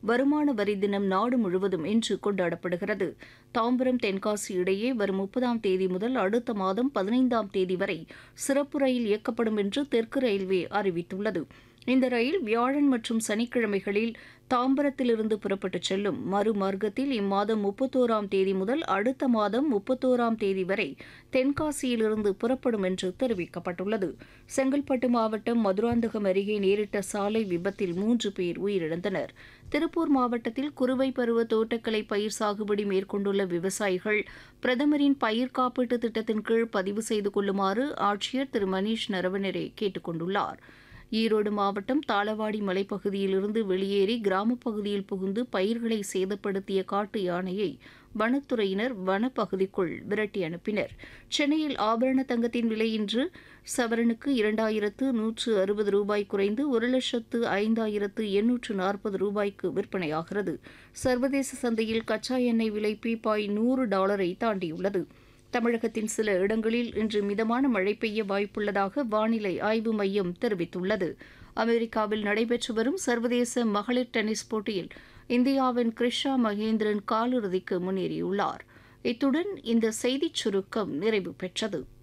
வருமான வரி தினம் நாடு முழுவதும் இன்று கொண்டாடப்படுகிறது தாம்பரம் தென்காசி இடையே வரும் முப்பதாம் தேதி முதல் அடுத்த மாதம் பதினைந்தாம் தேதி வரை சிறப்பு ரயில் இயக்கப்படும் என்று தெற்கு ரயில்வே அறிவித்துள்ளது இந்த ரயில் வியாழன் மற்றும் சனிக்கிழமைகளில் தாம்பரத்திலிருந்து புறப்பட்டுச் செல்லும் மறுமார்க்கத்தில் இம்மாதம் முப்பத்தோராம் தேதி முதல் அடுத்த மாதம் முப்பத்தோராம் தேதி வரை தென்காசியிலிருந்து புறப்படும் என்று தெரிவிக்கப்பட்டுள்ளது செங்கல்பட்டு மாவட்டம் மதுராந்தகம் அருகே நேரிட்ட சாலை விபத்தில் மூன்று பேர் உயிரிழந்தனர் திருப்பூர் மாவட்டத்தில் குறுவை பருவ தோட்டக்கலை பயிர் சாகுபடி மேற்கொண்டுள்ள விவசாயிகள் பிரதமரின் பயிர் காப்பீட்டு திட்டத்தின் கீழ் பதிவு செய்து கொள்ளுமாறு ஆட்சியர் திரு மணீஷ் நரவனரே கேட்டுக் கொண்டுள்ளார் ஈரோடு மாவட்டம் தாளவாடி மலைப்பகுதியிலிருந்து வெளியேறி கிராமப் பகுதியில் புகுந்து பயிர்களை சேதப்படுத்திய காட்டு யானையை வனத்துறையினர் வனப்பகுதிக்குள் விரட்டி அனுப்பினர் சென்னையில் ஆபரண தங்கத்தின் விலை இன்று சவரனுக்கு இரண்டாயிரத்து நூற்று அறுபது ரூபாய் குறைந்து ஒரு லட்சத்து ஐந்தாயிரத்து எண்ணூற்று நாற்பது ரூபாய்க்கு விற்பனையாகிறது சர்வதேச சந்தையில் கச்சா எண்ணெய் விலை பீப்பாய் நூறு டாலரை தாண்டியுள்ளது தமிழகத்தின் சில இடங்களில் இன்று மிதமான மழை பெய்ய வாய்ப்புள்ளதாக வானிலை ஆய்வு மையம் தெரிவித்துள்ளது அமெரிக்காவில் நடைபெற்று வரும் சர்வதேச மகளிர் டென்னிஸ் போட்டியில் இந்தியாவின் கிருஷா மகேந்திரன் காலிறுதிக்கு முன்னேறியுள்ளார் இத்துடன் இந்த செய்திச் சுருக்கம் நிறைவு பெற்றது